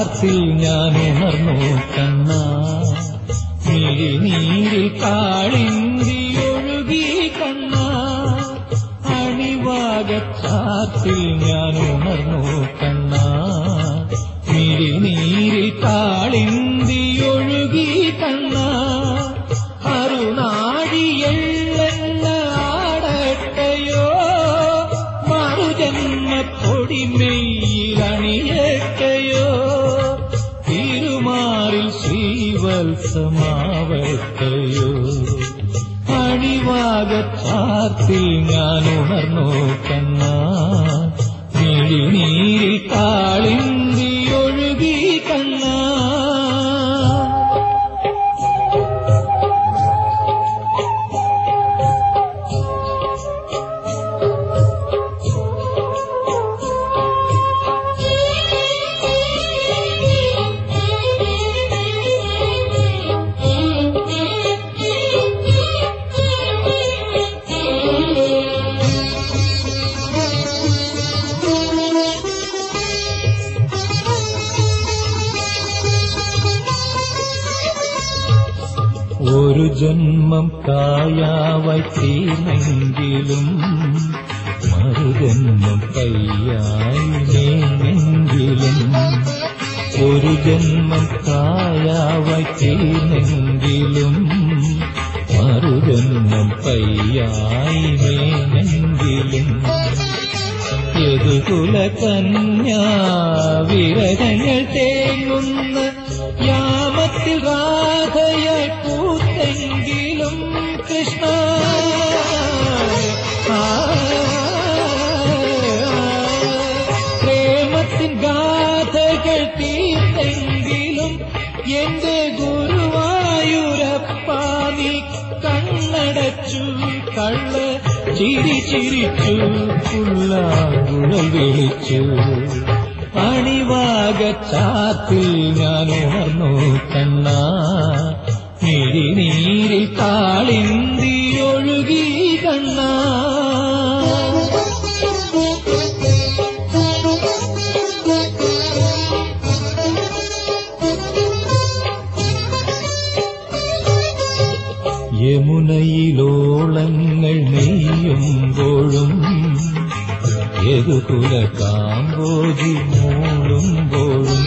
ചാത്തിൽ ഞാൻ ഉണർന്നു കണ്ണ മിഴിനീരിൽ കാളിന്തി ഒഴുകി കണ്ണ അണിവാകച്ചാത്തിൽ ഞാൻ ഉണർന്നു കണ്ണ മിഴിനീരിൽ കാളിന്തി ഒഴുകി കണ്ണ അരുണാഴിയെള്ളെണ്ണ ആടട്ടയോ മറുജന്മ പൊടിമെയ്യിലണിയട്ടയോ തിരുമാറിൽ ശ്രീവത്സമാവട്ടയോ അണിവാകച്ചാത്തിൽ ഞാൻ ഉണർന്നു കണ്ണ മിഴിനീരിൽ കാളിന്തി ഒഴുകി കണ്ണ ഒരു ജന്മം കായാവായി തീർന്നെങ്കിലും മറുജന്മം കയ്യായി നേനെങ്കിലും ഒരു ജന്മം കായാവായി തീർന്നെങ്കിലും മറുജന്മം കയ്യായി നേനെങ്കിലും യദുകുല കന്യാ വിരകങ്ങൾ തേങ്ങുന്ന യാമത്തിൽ രാധയായി പൂത്തെങ്കിലും കൃഷ്ണ ആ, പ്രേമത്തിൻ ഗാഥകൾ തീർത്തെങ്കിലും എന്റെ ഗുരുവായൂരപ്പ നീ കണ്ണടച്ചു കള്ള ചിരി ചിരിച്ചു പുല്ലാങ്കുഴൽ വിളിച്ചു അണിവാകച്ചാത്തിൽ ഞാൻ ഉണർന്നു കണ്ണ മിഴിനീരിൽ കാളിന്തി ഒഴുകി കണ്ണ യമുനയിലോളങ്ങൾ നെയ്യുമ്പോഴും യദുകുല കാമ്പോജി മൂളുമ്പോഴും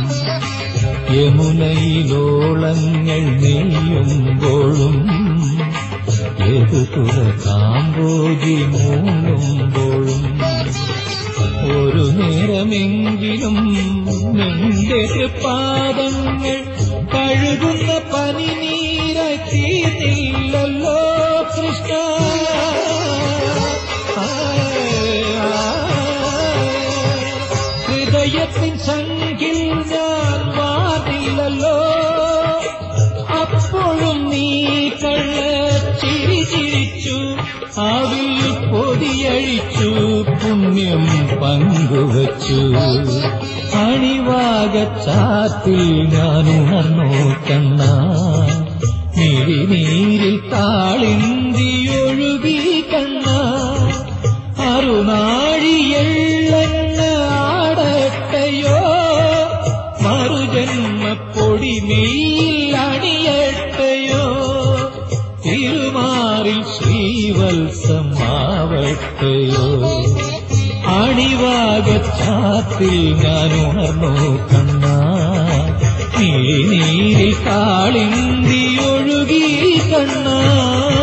യമുനയിലോളങ്ങൾ നെയ്യുമ്പോഴും യദുകുല കാമ്പോജി മൂളുമ്പോഴും ഒരു നേരമെങ്കിലും നിന്റെ പാദങ്ങൾ കഴുകുന്ന പനിനീരായി തീർന്നില്ലല്ലോ കൃഷ്ണ ആ, ആ, ഹൃദയത്തിൻ സംഖിൽ ഞാൻ വാതില്ലല്ലോ അപ്പോഴും നീ കള്ള ചിരി ചിരിച്ചു അവിൽ പൊതിയഴിച്ചു പുണ്യം പങ്കുവച്ചു അണിവാകച്ചാത്തിൽ ഞാൻ ഉണർന്നു കണ്ണ മിഴിനീരിൽ കാളിന്തി ഒഴുകി കണ്ണ അരുണാഴിയെള്ളെണ്ണ ആടട്ടയോ മറുജന്മ പൊടിമെയിൽ അണിയട്ടയോ തിരുമാറിൽ ശ്രീവത്സമാവട്ടയോ അണിവാകച്ചാത്തിൽ ഞാൻ ഉണർന്നു കണ്ണ നീരിൽ കാളിന്തി ഒഴുകി കണ്ണ